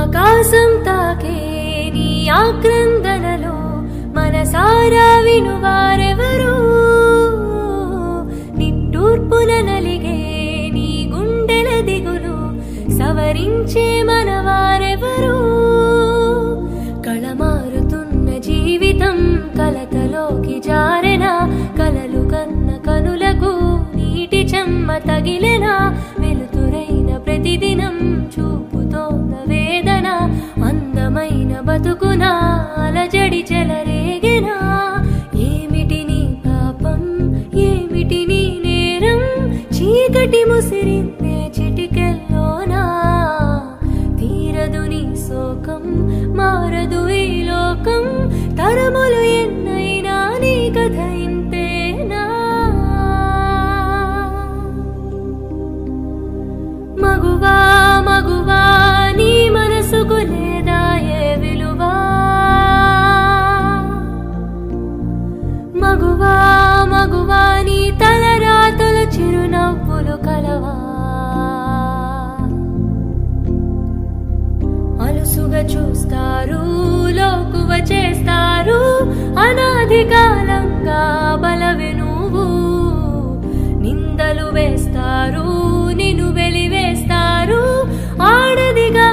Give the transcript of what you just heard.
ఆకాశం తాకే నీ ఆక్రందనలో మనసారా వినువారెవరు నిట్టూర్పున నలిగే నీ గుండెల దిగులు సవరించే మనవారెవరు కళమారుతున్న జీవితం కలతలోకి జారెన కలలు కన్న కనులకు నీటి చెమ్మ తగిలెన వెలుతురైన ప్రతిదినం చూపుతోన్న వేదన అందమైన బతుకున అలజడి చెలరేగెనా ఏమిటి నీ పాపం ఏమిటి నీ నేరం చీకటి ముసిరిందే చిటికెల్లోనా తీరదు నీ శోకం మారదు ఈ లోకం తరములు ఎన్నైనా నీ కథ ఇంతేనా మగువా మగువా నీ మనసుకు లేదా ఏ విలువా మగువా మగువా నీ తలరాతల చిరునవ్వులు కలవా అలుసుగా చూస్తారు లోకువ చేస్తారు అనాది కాలంగా బలవి నువ్వు నిందలు వేస్తారు నిన్ను వెలివేస్తారు ఆడదిగా